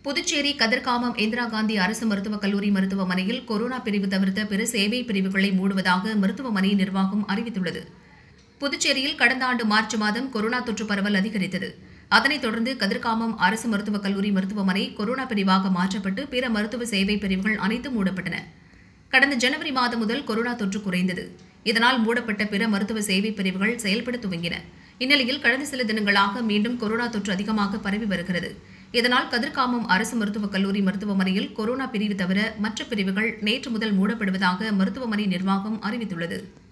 புதுச்சேரி கதிர்காமம் இந்திரா காந்தி அரசு மருத்துவக் கல்லூரி மருத்துவமனையில் கொரோனா பிரிவு தவிர்த்த பிற சேவை பிரிவுகளை மூடுவதாக மருத்துவமனை நிர்வாகம் அறிவித்துள்ளது புதுச்சேரியில் கடந்த ஆண்டு மார்ச் மாதம் கொரோனா தொற்று பரவல் அதிகரித்தது அதனைத் தொடர்ந்து கதிர்காமம் அரசு மருத்துவக் கல்லூரி மருத்துவமனை கொரோனா பிரிவாக மாற்றப்பட்டு பிற மருத்துவ சேவை பிரிவுகள் அனைத்தும் மூடப்பட்டன கடந்த ஜனவரி மாதம் முதல் கொரோனா தொற்று குறைந்தது இதனால் மூடப்பட்ட பிற மருத்துவ சேவை பிரிவுகள் செயல்பட துவங்கின இந்நிலையில் கடந்த சில தினங்களாக மீண்டும் கொரோனா தொற்று அதிகமாக பரவி வருகிறது இதனால் கதிர்காமம் அரசு மருத்துவக் கல்லூரி மருத்துவமனையில் கொரோனா பிரிவு தவிர மற்ற பிரிவுகள் நேற்று முதல் மூடப்படுவதாக மருத்துவமனை நிர்வாகம் அறிவித்துள்ளது